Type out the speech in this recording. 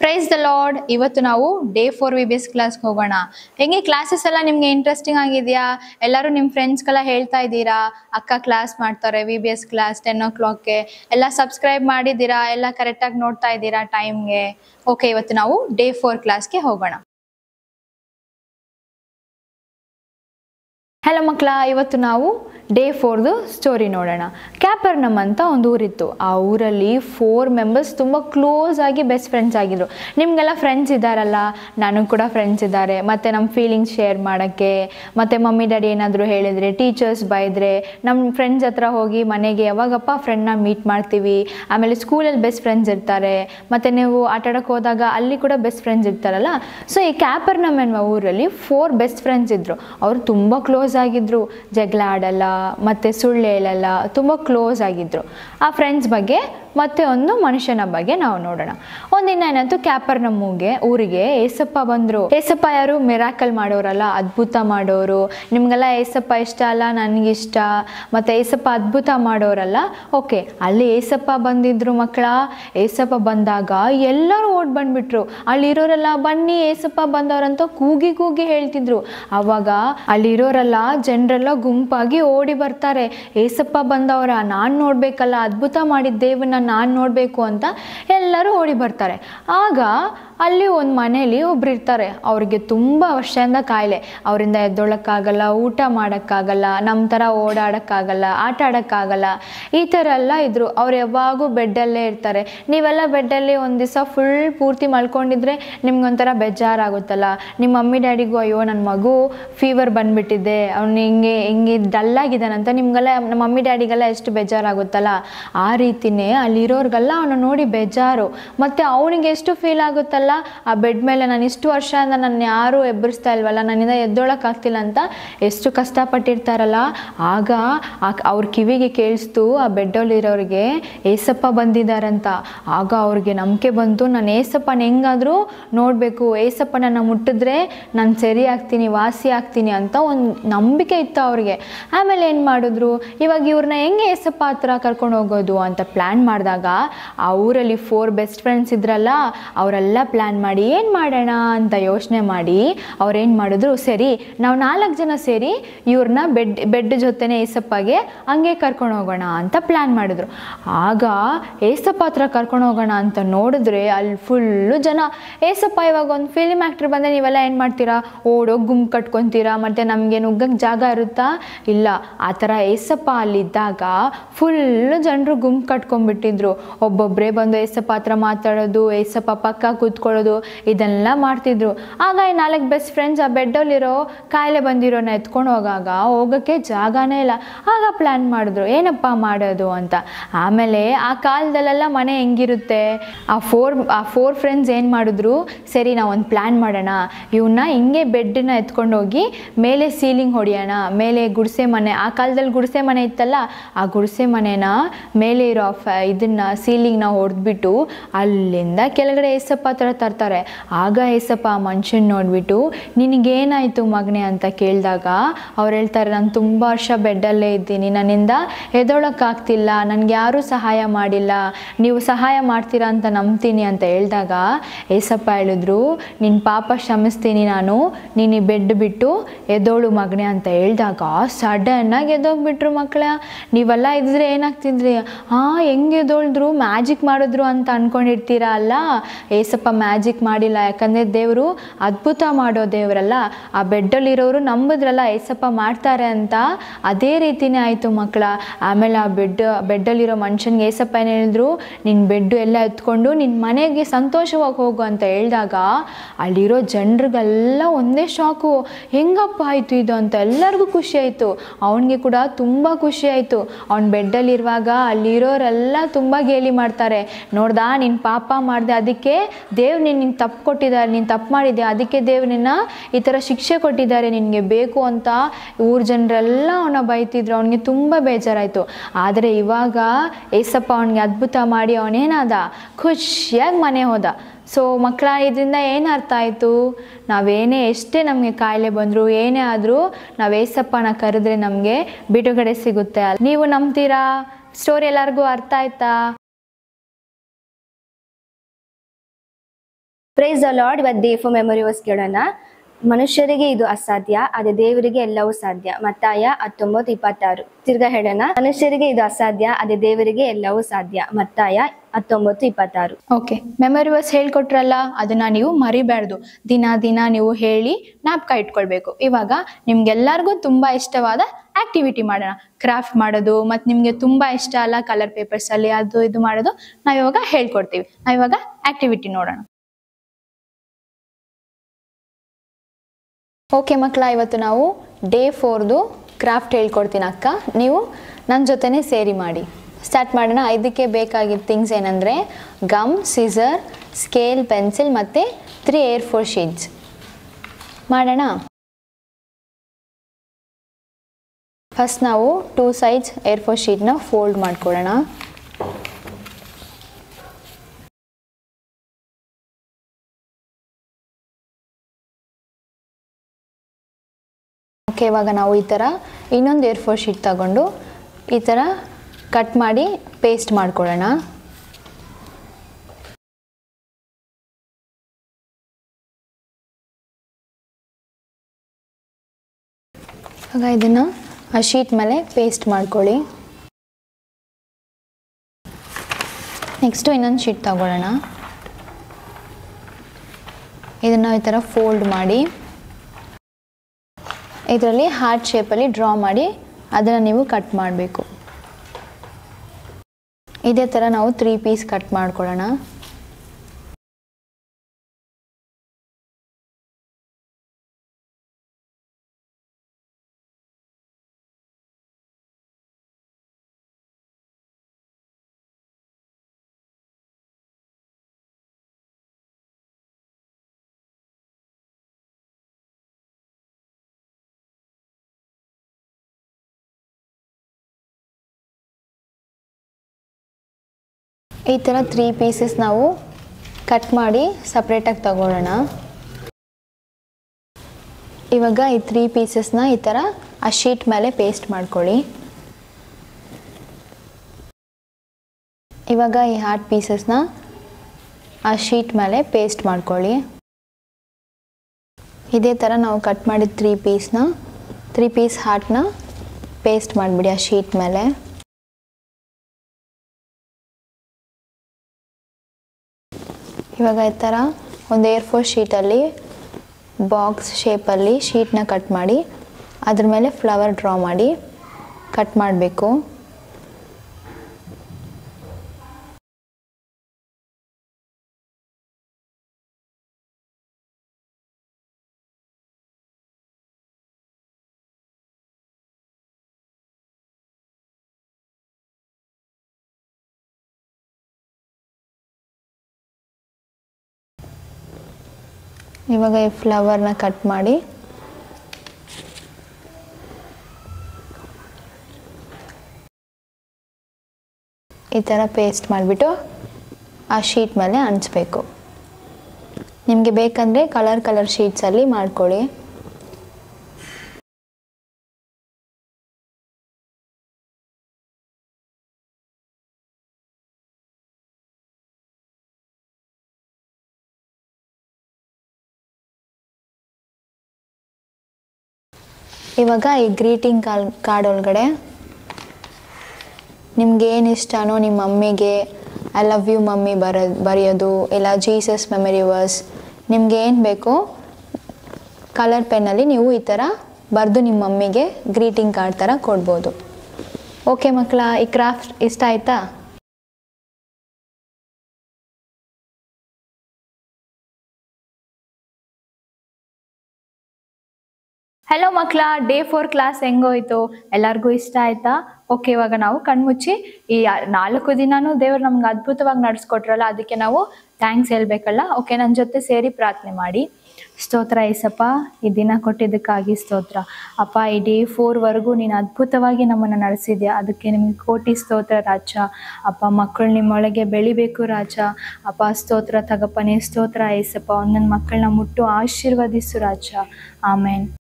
price the lord ಇವತ್ತು ನಾವು day four V B S ಕ್ಲಾಸ್ಗೆ ಹೋಗೋಣ ಹೆಂಗೆ ಕ್ಲಾಸಸ್ ಎಲ್ಲ ನಿಮ್ಗೆ ಇಂಟ್ರೆಸ್ಟಿಂಗ್ ಆಗಿದೆಯಾ ಎಲ್ಲರೂ ನಿಮ್ಮ ಫ್ರೆಂಡ್ಸ್ಗೆಲ್ಲ ಹೇಳ್ತಾ ಇದ್ದೀರಾ ಅಕ್ಕ ಕ್ಲಾಸ್ ಮಾಡ್ತಾರೆ V B S class ten ಓ ಕ್ಲಾಕ್ಗೆ ಎಲ್ಲ ಸಬ್ಸ್ಕ್ರೈಬ್ ಮಾಡಿದ್ದೀರಾ ಎಲ್ಲ ಕರೆಕ್ಟಾಗಿ ನೋಡ್ತಾ ಇದ್ದೀರಾ ಟೈಮ್ಗೆ ಓಕೆ ಇವತ್ತು ನಾವು ಡೇ ಫೋರ್ ಕ್ಲಾಸ್ಗೆ ಹೋಗೋಣ ಹಲೋ ಮಕ್ಕಳ ಇವತ್ತು ನಾವು ಡೇ ಫೋರ್ದು ಸ್ಟೋರಿ ನೋಡೋಣ ಕ್ಯಾಪರ್ನಮ್ ಅಂತ ಒಂದು ಊರಿತ್ತು ಆ ಊರಲ್ಲಿ ಫೋರ್ ಮೆಂಬರ್ಸ್ ತುಂಬ ಕ್ಲೋಸ್ ಆಗಿ ಬೆಸ್ಟ್ ಫ್ರೆಂಡ್ಸ್ ಆಗಿದ್ರು ನಿಮಗೆಲ್ಲ ಫ್ರೆಂಡ್ಸ್ ಇದ್ದಾರಲ್ಲ ನನಗೆ ಕೂಡ ಫ್ರೆಂಡ್ಸ್ ಇದ್ದಾರೆ ಮತ್ತು ನಮ್ಮ ಫೀಲಿಂಗ್ಸ್ ಶೇರ್ ಮಾಡೋಕ್ಕೆ ಮತ್ತು ಮಮ್ಮಿ ಡ್ಯಾಡಿ ಏನಾದರೂ ಹೇಳಿದರೆ ಟೀಚರ್ಸ್ ಬೈದರೆ ನಮ್ಮ ಫ್ರೆಂಡ್ಸ್ ಹತ್ರ ಹೋಗಿ ಮನೆಗೆ ಯಾವಾಗಪ್ಪ ಫ್ರೆಂಡ್ನ ಮೀಟ್ ಮಾಡ್ತೀವಿ ಆಮೇಲೆ ಸ್ಕೂಲಲ್ಲಿ ಬೆಸ್ಟ್ ಫ್ರೆಂಡ್ಸ್ ಇರ್ತಾರೆ ಮತ್ತು ನೀವು ಆಟ ಆಡೋಕ್ಕೆ ಹೋದಾಗ ಅಲ್ಲಿ ಕೂಡ ಬೆಸ್ಟ್ ಫ್ರೆಂಡ್ಸ್ ಇರ್ತಾರಲ್ಲ ಸೊ ಈ ಕ್ಯಾಪರ್ನಮ್ ಎನ್ನುವ ಊರಲ್ಲಿ ಫೋರ್ ಬೆಸ್ಟ್ ಫ್ರೆಂಡ್ಸ್ ಇದ್ದರು ಅವರು ತುಂಬ ಕ್ಲೋಸ್ ಆಗಿದ್ರು ಜಗಳ ಆಡಲ್ಲ ಮತ್ತು ಸುಳ್ಳು ಹೇಳಲ್ಲ ತುಂಬ ಕ್ಲೋಸ್ ಆಗಿದ್ರು ಆ ಫ್ರೆಂಡ್ಸ್ ಬಗ್ಗೆ ಮತ್ತೆ ಒಂದು ಮನುಷ್ಯನ ಬಗ್ಗೆ ನಾವು ನೋಡೋಣ ಒಂದಿನ ಏನಾಯ್ತು ಕ್ಯಾಪರ್ ನಮ್ಮೂಗೆ ಊರಿಗೆ ಏಸಪ್ಪ ಬಂದರು ಏಸಪ್ಪ ಯಾರು ಮಿರಾಕಲ್ ಮಾಡೋರಲ್ಲ ಅದ್ಭುತ ಮಾಡೋರು ನಿಮಗೆಲ್ಲ ಏಸಪ್ಪ ಇಷ್ಟ ಅಲ್ಲ ನನಗಿಷ್ಟ ಮತ್ತು ಏಸಪ್ಪ ಅದ್ಭುತ ಮಾಡೋರಲ್ಲ ಓಕೆ ಅಲ್ಲಿ ಏಸಪ್ಪ ಬಂದಿದ್ರು ಮಕ್ಕಳ ಏಸಪ್ಪ ಬಂದಾಗ ಎಲ್ಲರೂ ಓಡ್ ಬಂದ್ಬಿಟ್ರು ಅಲ್ಲಿರೋರೆಲ್ಲ ಬನ್ನಿ ಏಸಪ್ಪ ಬಂದವರಂತ ಕೂಗಿ ಕೂಗಿ ಹೇಳ್ತಿದ್ರು ಅವಾಗ ಅಲ್ಲಿರೋರೆಲ್ಲ ಜನರೆಲ್ಲ ಗುಂಪಾಗಿ ಓಡಿ ಬರ್ತಾರೆ ಏಸಪ್ಪ ಬಂದವರ ನಾನು ನೋಡಬೇಕಲ್ಲ ಅದ್ಭುತ ಮಾಡಿದ ದೇವನ್ನ ನಾನು ನೋಡಬೇಕು ಅಂತ ಎಲ್ಲರೂ ಓಡಿ ಬರ್ತಾರೆ ಆಗ ಅಲ್ಲಿ ಒಂದು ಮನೇಲಿ ಒಬ್ರು ಇರ್ತಾರೆ ಅವ್ರಿಗೆ ತುಂಬ ವರ್ಷದಿಂದ ಕಾಯಿಲೆ ಅವರಿಂದ ಎದ್ದೊಳಕ್ಕಾಗಲ್ಲ ಊಟ ಮಾಡೋಕ್ಕಾಗಲ್ಲ ನಮ್ಮ ಥರ ಓಡಾಡೋಕ್ಕಾಗಲ್ಲ ಆಟ ಆಡೋಕ್ಕಾಗಲ್ಲ ಈ ಥರ ಎಲ್ಲ ಇದ್ರು ಅವ್ರು ಯಾವಾಗೂ ಬೆಡ್ಡಲ್ಲೇ ಇರ್ತಾರೆ ನೀವೆಲ್ಲ ಬೆಡ್ಡಲ್ಲಿ ಒಂದು ದಿವಸ ಫುಲ್ ಪೂರ್ತಿ ಮಲ್ಕೊಂಡಿದ್ರೆ ನಿಮ್ಗೊಂಥರ ಬೇಜಾರಾಗುತ್ತಲ್ಲ ನಿಮ್ಮ ಮಮ್ಮಿ ಡ್ಯಾಡಿಗೂ ಅಯ್ಯೋ ನನ್ನ ಮಗು ಫೀವರ್ ಬಂದ್ಬಿಟ್ಟಿದೆ ಅವ್ನು ಹಿಂಗೆ ಹಿಂಗೆ ಡಲ್ಲಾಗಿದ್ದಾನಂತ ನಿಮ್ಗೆಲ್ಲ ನಮ್ಮ ಮಮ್ಮಿ ಡ್ಯಾಡಿಗೆಲ್ಲ ಎಷ್ಟು ಬೇಜಾರಾಗುತ್ತಲ್ಲ ಆ ರೀತಿನೇ ಅಲ್ಲಿರೋರ್ಗೆಲ್ಲ ಅವನು ನೋಡಿ ಬೇಜಾರು ಮತ್ತು ಅವನಿಗೆ ಎಷ್ಟು ಫೀಲ್ ಆಗುತ್ತಲ್ಲ ಆ ಬೆಡ್ ಮೇಲೆ ನಾನು ಇಷ್ಟು ವರ್ಷದಿಂದ ನನ್ನ ಯಾರೂ ಎಬ್ಬರಿಸ್ತಾ ಇಲ್ವಲ್ಲ ನನ್ನಿಂದ ಎದ್ದೊಳಕ್ಕಾಗ್ತಿಲ್ಲ ಅಂತ ಎಷ್ಟು ಕಷ್ಟಪಟ್ಟಿರ್ತಾರಲ್ಲ ಆಗ ಅವ್ರ ಕಿವಿಗೆ ಕೇಳಿಸ್ತು ಆ ಬೆಡ್ಡಲ್ಲಿರೋರಿಗೆ ಏಸಪ್ಪ ಬಂದಿದ್ದಾರಂತ ಆಗ ಅವ್ರಿಗೆ ನಂಬಿಕೆ ಬಂತು ನಾನು ಏಸಪ್ಪನ ಹೆಂಗಾದರೂ ನೋಡಬೇಕು ಏಸಪ್ಪನನ್ನು ಮುಟ್ಟಿದ್ರೆ ನಾನು ಸರಿ ಆಗ್ತೀನಿ ವಾಸಿ ಆಗ್ತೀನಿ ಅಂತ ಒಂದು ನಂಬಿಕೆ ಇತ್ತು ಅವ್ರಿಗೆ ಆಮೇಲೆ ಏನು ಮಾಡಿದ್ರು ಇವಾಗ ಇವ್ರನ್ನ ಹೆಂಗೆ ಏಸಪ್ಪ ಹತ್ರ ಕರ್ಕೊಂಡು ಹೋಗೋದು ಅಂತ ಪ್ಲ್ಯಾನ್ ಮಾಡಿದಾಗ ಆ ಊರಲ್ಲಿ ಫೋರ್ ಬೆಸ್ಟ್ ಫ್ರೆಂಡ್ಸ್ ಇದ್ರಲ್ಲ ಅವರೆಲ್ಲ ಪ್ಲ್ಯಾನ್ ಮಾಡಿ ಏನು ಮಾಡೋಣ ಅಂತ ಯೋಚನೆ ಮಾಡಿ ಅವ್ರೇನು ಮಾಡಿದ್ರು ಸರಿ ನಾವು ನಾಲ್ಕು ಜನ ಸೇರಿ ಇವ್ರನ್ನ ಬೆಡ್ ಬೆಡ್ ಜೊತೆನೇ ಏಸಪ್ಪಗೆ ಹಂಗೆ ಕರ್ಕೊಂಡು ಹೋಗೋಣ ಅಂತ ಪ್ಲ್ಯಾನ್ ಮಾಡಿದ್ರು ಆಗ ಏಸಪ್ಪ ಹತ್ರ ಕರ್ಕೊಂಡು ಹೋಗೋಣ ಅಂತ ನೋಡಿದ್ರೆ ಅಲ್ಲಿ ಫುಲ್ಲು ಜನ ಏಸಪ್ಪ ಇವಾಗ ಒಂದು ಫಿಲ್ಮ್ ಆ್ಯಕ್ಟ್ರ್ ಬಂದರೆ ನೀವೆಲ್ಲ ಏನು ಮಾಡ್ತೀರಾ ಓಡೋಗಿ ಗುಂಪು ಕಟ್ಕೊತೀರಾ ಮತ್ತು ನಮಗೆ ನುಗ್ಗಕ್ಕೆ ಜಾಗ ಇರುತ್ತಾ ಇಲ್ಲ ಆ ಥರ ಏಸಪ್ಪ ಅಲ್ಲಿದ್ದಾಗ ಫುಲ್ಲು ಜನರು ಗುಂಪು ಕಟ್ಕೊಂಡ್ಬಿಟ್ಟಿದ್ರು ಒಬ್ಬೊಬ್ಬರೇ ಬಂದು ಏಸಪ್ಪ ಹತ್ರ ಮಾತಾಡೋದು ಏಸಪ್ಪ ಪಕ್ಕ ಕೂತ್ಕೊಳ್ಳೋದು ಇದೆಲ್ಲ ಮಾಡ್ತಿದ್ರು ಆಗ ಈ ನಾಲ್ಕು ಬೆಸ್ಟ್ ಫ್ರೆಂಡ್ಸ್ ಆ ಬೆಡ್ಡಲ್ಲಿರೋ ಕಾಯಿಲೆ ಬಂದಿರೋನ ಎತ್ಕೊಂಡು ಹೋಗಾಗ ಹೋಗೋಕ್ಕೆ ಜಾಗನೇ ಇಲ್ಲ ಆಗ ಪ್ಲ್ಯಾನ್ ಮಾಡಿದ್ರು ಏನಪ್ಪ ಮಾಡೋದು ಅಂತ ಆಮೇಲೆ ಆ ಕಾಲದಲ್ಲೆಲ್ಲ ಮನೆ ಹೆಂಗಿರುತ್ತೆ ಆ ಫೋರ್ ಆ ಫೋರ್ ಫ್ರೆಂಡ್ಸ್ ಏನು ಮಾಡಿದ್ರು ಸರಿ ನಾವು ಒಂದು ಪ್ಲ್ಯಾನ್ ಮಾಡೋಣ ಇವನ್ನ ಹಿಂಗೆ ಬೆಡ್ಡನ್ನ ಎತ್ಕೊಂಡು ಹೋಗಿ ಮೇಲೆ ಸೀಲಿಂಗ್ ಹೊಡಿಯೋಣ ಮೇಲೆ ಗುಡಿಸೆ ಮನೆ ಆ ಕಾಲದಲ್ಲಿ ಗುಡಿಸೆ ಮನೆ ಇತ್ತಲ್ಲ ಆ ಗುಡಿಸೆ ಮನೆನ ಮೇಲೆ ಇರೋ ಫ ಇದನ್ನ ಸೀಲಿಂಗ್ನ ಹೊಡೆದ್ಬಿಟ್ಟು ಅಲ್ಲಿಂದ ಕೆಳಗಡೆ ಏಸಪ್ಪ ಹತ್ರ ತರ್ತಾರೆ ಆಗ ಏಸಪ್ಪ ಆ ಮನುಷ್ಯನ ನೋಡಿಬಿಟ್ಟು ನಿನಗೇನಾಯಿತು ಮಗನೆ ಅಂತ ಕೇಳಿದಾಗ ಅವ್ರು ಹೇಳ್ತಾರೆ ನಾನು ತುಂಬ ವರ್ಷ ಬೆಡ್ಡಲ್ಲೇ ಇದ್ದೀನಿ ನನ್ನಿಂದ ಎದೊಳಕ್ಕಾಗ್ತಿಲ್ಲ ನನಗೆ ಯಾರೂ ಸಹಾಯ ಮಾಡಿಲ್ಲ ನೀವು ಸಹಾಯ ಮಾಡ್ತೀರಾ ಅಂತ ನಂಬ್ತೀನಿ ಅಂತ ಹೇಳಿದಾಗ ಏಸಪ್ಪ ಹೇಳಿದ್ರು ನಿನ್ನ ಪಾಪ ಕ್ಷಮಿಸ್ತೀನಿ ನಾನು ನೀನು ಈ ಬೆಡ್ ಬಿಟ್ಟು ಎದ್ದೋಳು ಮಗನೆ ಅಂತ ಹೇಳಿದಾಗ ಸಡನ್ನಾಗಿ ಎದ್ದೋಗ್ಬಿಟ್ರು ಮಕ್ಕಳ ನೀವೆಲ್ಲ ಇದ್ದರೆ ಏನಾಗ್ತಿದ್ರಿ ಹಾಂ ಹೆಂಗೆ ಎದ್ದೋಳಿದ್ರು ಮ್ಯಾಜಿಕ್ ಮಾಡಿದ್ರು ಅಂತ ಅಂದ್ಕೊಂಡಿರ್ತೀರಾ ಅಲ್ಲ ಏಸಪ್ಪ ಮ್ಯಾಜಿಕ್ ಮಾಡಿಲ್ಲ ಯಾಕಂದರೆ ದೇವರು ಅದ್ಭುತ ಮಾಡೋ ದೇವರಲ್ಲ ಆ ಬೆಡ್ಡಲ್ಲಿರೋರು ನಂಬಿದ್ರಲ್ಲ ಏಸಪ್ಪ ಮಾಡ್ತಾರೆ ಅಂತ ಅದೇ ರೀತಿನೇ ಆಯಿತು ಮಕ್ಕಳ ಆಮೇಲೆ ಆ ಬೆಡ್ ಬೆಡ್ಡಲ್ಲಿರೋ ಮನುಷ್ಯನಿಗೆ ಏಸಪ್ಪ ಏನು ಹೇಳಿದ್ರು ನಿನ್ನ ಬೆಡ್ಡು ಎಲ್ಲ ಎತ್ಕೊಂಡು ನಿನ್ನ ಮನೆಗೆ ಸಂತೋಷವಾಗಿ ಹೋಗು ಅಂತ ಹೇಳಿದಾಗ ಅಲ್ಲಿರೋ ಜನರಿಗೆಲ್ಲ ಒಂದೇ ಶಾಕು ಹೆಂಗಪ್ಪ ಆಯಿತು ಇದು ಅಂತ ಎಲ್ಲರಿಗೂ ಖುಷಿ ಆಯಿತು ಅವನಿಗೆ ಕೂಡ ತುಂಬ ಖುಷಿ ಆಯಿತು ಅವ್ನ ಬೆಡ್ಡಲ್ಲಿರುವಾಗ ಅಲ್ಲಿರೋರೆಲ್ಲ ತುಂಬ ಗೇಲಿ ಮಾಡ್ತಾರೆ ನೋಡ್ದಾ ನಿನ್ನ ಪಾಪ ಮಾಡಿದೆ ಅದಕ್ಕೆ ದೇವ್ರು ನಿನ್ನ ನಿನ್ನ ತಪ್ಪು ಕೊಟ್ಟಿದ್ದಾರೆ ನೀನು ತಪ್ಪು ಮಾಡಿದ್ದೆ ಅದಕ್ಕೆ ದೇವ್ರು ನಿನ್ನ ಈ ಥರ ಶಿಕ್ಷೆ ಕೊಟ್ಟಿದ್ದಾರೆ ನಿನಗೆ ಬೇಕು ಅಂತ ಊರ ಜನರೆಲ್ಲ ಅವನ ಬೈತಿದ್ರು ಅವನಿಗೆ ತುಂಬ ಬೇಜಾರಾಯಿತು ಆದರೆ ಇವಾಗ ಏಸಪ್ಪ ಅವನಿಗೆ ಅದ್ಭುತ ಮಾಡಿ ಅವನೇನಾದ ಖುಷಿಯಾಗಿ ಮನೆ ಹೋದ ಸೊ ಮಕ್ಕಳ ಇದರಿಂದ ಏನು ಅರ್ಥ ಆಯಿತು ನಾವೇನೇ ಎಷ್ಟೇ ನಮಗೆ ಕಾಯಿಲೆ ಬಂದರೂ ಏನೇ ಆದರೂ ನಾವು ಏಸಪ್ಪನ ಕರೆದ್ರೆ ನಮಗೆ ಬಿಡುಗಡೆ ಸಿಗುತ್ತೆ ನೀವು ನಂಬ್ತೀರಾ ಸ್ಟೋರಿ ಎಲ್ಲರಿಗೂ ಅರ್ಥ ಆಯ್ತಾ ಪ್ರೈಸ್ ದ ಲಾರ್ಡ್ ಇವತ್ತು ಡೇ ಫಾರ್ ಮೆಮೊರಿ ವರ್ಸ್ ಕೇಳೋಣ ಮನುಷ್ಯರಿಗೆ ಇದು ಅಸಾಧ್ಯ ಅದೇ ದೇವರಿಗೆ ಎಲ್ಲವೂ ಸಾಧ್ಯ ಮತ್ತಾಯ ಹತ್ತೊಂಬತ್ತು ಇಪ್ಪತ್ತಾರು ತಿರ್ಗಾ ಹೇಳೋಣ ಮನುಷ್ಯರಿಗೆ ಇದು ಅಸಾಧ್ಯ ಅದೇ ದೇವರಿಗೆ ಎಲ್ಲವೂ ಸಾಧ್ಯ ಮತ್ತಾಯ ಹತ್ತೊಂಬತ್ತು ಇಪ್ಪತ್ತಾರು ಓಕೆ ಮೆಮೊರಿ ವರ್ಸ್ ಹೇಳ್ಕೊಟ್ರಲ್ಲ ಅದನ್ನ ನೀವು ಮರಿಬಾರ್ದು ದಿನ ದಿನ ನೀವು ಹೇಳಿ ಜ್ಞಾಪಕ ಇಟ್ಕೊಳ್ಬೇಕು ಇವಾಗ ನಿಮ್ಗೆಲ್ಲರಿಗೂ ತುಂಬ ಇಷ್ಟವಾದ ಆಕ್ಟಿವಿಟಿ ಮಾಡೋಣ ಕ್ರಾಫ್ಟ್ ಮಾಡೋದು ಮತ್ತು ನಿಮಗೆ ತುಂಬ ಇಷ್ಟ ಅಲ್ಲ ಕಲರ್ ಪೇಪರ್ಸಲ್ಲಿ ಅದು ಇದು ಮಾಡೋದು ನಾವಿವಾಗ ಹೇಳ್ಕೊಡ್ತೀವಿ ನಾವಿವಾಗ ಆಕ್ಟಿವಿಟಿ ನೋಡೋಣ ಓಕೆ ಮಕ್ಕಳ ಇವತ್ತು ನಾವು ಡೇ ಫೋರ್ದು ಕ್ರಾಫ್ಟ್ ಹೇಳ್ಕೊಡ್ತೀನಿ ಅಕ್ಕ ನೀವು ನನ್ನ ಜೊತೆನೇ ಸೇರಿ ಮಾಡಿ ಸ್ಟಾರ್ಟ್ ಮಾಡೋಣ ಇದಕ್ಕೆ ಬೇಕಾಗಿದ್ದ ಥಿಂಗ್ಸ್ ಏನಂದರೆ ಗಮ್ ಸಿಸರ್ ಸ್ಕೇಲ್ ಪೆನ್ಸಿಲ್ ಮತ್ತು ತ್ರೀ ಏರ್ ಫೋರ್ ಶೀಟ್ಸ್ ಮಾಡೋಣ ಫಸ್ಟ್ ನಾವು ಟೂ ಸೈಡ್ಸ್ ಏರ್ ಫೋರ್ ಶೀಟ್ನ ಫೋಲ್ಡ್ ಮಾಡ್ಕೊಳ್ಳೋಣ ಓಕೆ ಇವಾಗ ನಾವು ಈ ಥರ ಇನ್ನೊಂದು ಏರ್ ಫೋರ್ ಶೀಟ್ ತಗೊಂಡು ಈ ಥರ ಕಟ್ ಮಾಡಿ ಪೇಸ್ಟ್ ಮಾಡ್ಕೊಳ್ಳೋಣ ಆಗ ಇದನ್ನು ಆ ಶೀಟ್ ಮೇಲೆ ಪೇಸ್ಟ್ ಮಾಡ್ಕೊಳ್ಳಿ ನೆಕ್ಸ್ಟು ಇನ್ನೊಂದು ಶೀಟ್ ತಗೊಳ್ಳೋಣ ಇದನ್ನು ಈ ಥರ ಫೋಲ್ಡ್ ಮಾಡಿ ಇದರಲ್ಲಿ ಹಾರ್ಟ್ ಶೇಪಲ್ಲಿ ಡ್ರಾ ಮಾಡಿ ಅದನ್ನು ನೀವು ಕಟ್ ಮಾಡಬೇಕು ಇದೇ ಥರ ನಾವು ತ್ರೀ ಪೀಸ್ ಕಟ್ ಮಾಡ್ಕೊಳ್ಳೋಣ ಈ ಥರ ತ್ರೀ ಪೀಸಸ್ ನಾವು ಕಟ್ ಮಾಡಿ ಸಪ್ರೇಟಾಗಿ ತಗೊಳ್ಳೋಣ ಇವಾಗ ಈ ತ್ರೀ ಪೀಸಸ್ನ ಈ ಥರ ಆ ಶೀಟ್ ಮೇಲೆ ಪೇಸ್ಟ್ ಮಾಡ್ಕೊಳ್ಳಿ ಇವಾಗ ಈ ಹಾರ್ಟ್ ಪೀಸಸ್ನ ಆ ಶೀಟ್ ಮೇಲೆ ಪೇಸ್ಟ್ ಮಾಡ್ಕೊಳ್ಳಿ ಇದೇ ಥರ ನಾವು ಕಟ್ ಮಾಡಿದ ತ್ರೀ ಪೀಸ್ನ ತ್ರೀ ಪೀಸ್ ಹಾರ್ಟ್ನ ಪೇಸ್ಟ್ ಮಾಡಿಬಿಡಿ ಆ ಶೀಟ್ ಮೇಲೆ ಇವಾಗ ಈ ಥರ ಒಂದು ಏರ್ ಫೋರ್ ಶೀಟಲ್ಲಿ ಬಾಕ್ಸ್ ಶೇಪಲ್ಲಿ ಶೀಟ್ನ ಕಟ್ ಮಾಡಿ ಅದ್ರ ಮೇಲೆ ಫ್ಲವರ್ ಡ್ರಾ ಮಾಡಿ ಕಟ್ ಮಾಡಬೇಕು ಇವಾಗ ಈ ಫ್ಲವರ್ನ ಕಟ್ ಮಾಡಿ ಈ ಥರ ಪೇಸ್ಟ್ ಮಾಡಿಬಿಟ್ಟು ಆ ಶೀಟ್ ಮೇಲೆ ಅಂಟಿಸ್ಬೇಕು ನಿಮಗೆ ಬೇಕಂದರೆ ಕಲರ್ ಕಲರ್ ಶೀಟ್ಸಲ್ಲಿ ಮಾಡ್ಕೊಳ್ಳಿ ಇವಾಗ ಈ ಗ್ರೀಟಿಂಗ್ ಕಾಲ್ ಕಾರ್ಡ್ ಒಳಗಡೆ ನಿಮ್ಗೆ ಏನು ಇಷ್ಟನೋ ನಿಮ್ಮ ಮಮ್ಮಿಗೆ ಐ ಲವ್ ಯು ಮಮ್ಮಿ ಬರ ಬರೆಯೋದು ಇಲ್ಲ ಜೀಸಸ್ ಮೆಮರಿ ವರ್ಸ್ ನಿಮ್ಗೆ ಏನು ಬೇಕೋ ಕಲರ್ ಪೆನ್ನಲ್ಲಿ ನೀವು ಈ ಥರ ಬರೆದು ನಿಮ್ಮ ಮಮ್ಮಿಗೆ ಗ್ರೀಟಿಂಗ್ ಕಾರ್ಡ್ ಥರ ಕೊಡ್ಬೋದು ಓಕೆ ಮಕ್ಕಳ ಈ ಕ್ರಾಫ್ಟ್ ಇಷ್ಟ ಆಯ್ತಾ ಹಲೋ ಮಕ್ಕಳ ಡೇ ಫೋರ್ ಕ್ಲಾಸ್ ಹೆಂಗೋಯ್ತು ಎಲ್ಲರಿಗೂ ಇಷ್ಟ ಆಯ್ತಾ ಓಕೆ ಇವಾಗ ನಾವು ಕಣ್ಮುಚ್ಚಿ ಈ ನಾಲ್ಕು ದಿನಾನೂ ದೇವ್ರು ನಮ್ಗೆ ಅದ್ಭುತವಾಗಿ ನಡೆಸ್ಕೊಟ್ರಲ್ಲ ಅದಕ್ಕೆ ನಾವು ಥ್ಯಾಂಕ್ಸ್ ಹೇಳ್ಬೇಕಲ್ಲ ಓಕೆ ನನ್ನ ಜೊತೆ ಸೇರಿ ಪ್ರಾರ್ಥನೆ ಮಾಡಿ ಸ್ತೋತ್ರ ಏಸಪ್ಪ ಈ ದಿನ ಕೊಟ್ಟಿದ್ದಕ್ಕಾಗಿ ಸ್ತೋತ್ರ ಅಪ್ಪ ಈ ಡೇ ಫೋರ್ವರೆಗೂ ನೀನು ಅದ್ಭುತವಾಗಿ ನಮ್ಮನ್ನು ನಡೆಸಿದ್ಯಾ ಅದಕ್ಕೆ ನಿಮ್ಗೆ ಕೋಟಿ ಸ್ತೋತ್ರ ರಾಜ ಅಪ್ಪ ಮಕ್ಕಳು ನಿಮ್ಮೊಳಗೆ ಬೆಳಿಬೇಕು ರಾಜ ಅಪ್ಪ ಸ್ತೋತ್ರ ತಗಪ್ಪನೇ ಸ್ತೋತ್ರ ಏಸಪ್ಪ ಒಂದೊಂದು ಮಕ್ಕಳನ್ನ ಮುಟ್ಟು ಆಶೀರ್ವದಿಸು ರಾಜ ಆಮೇನ್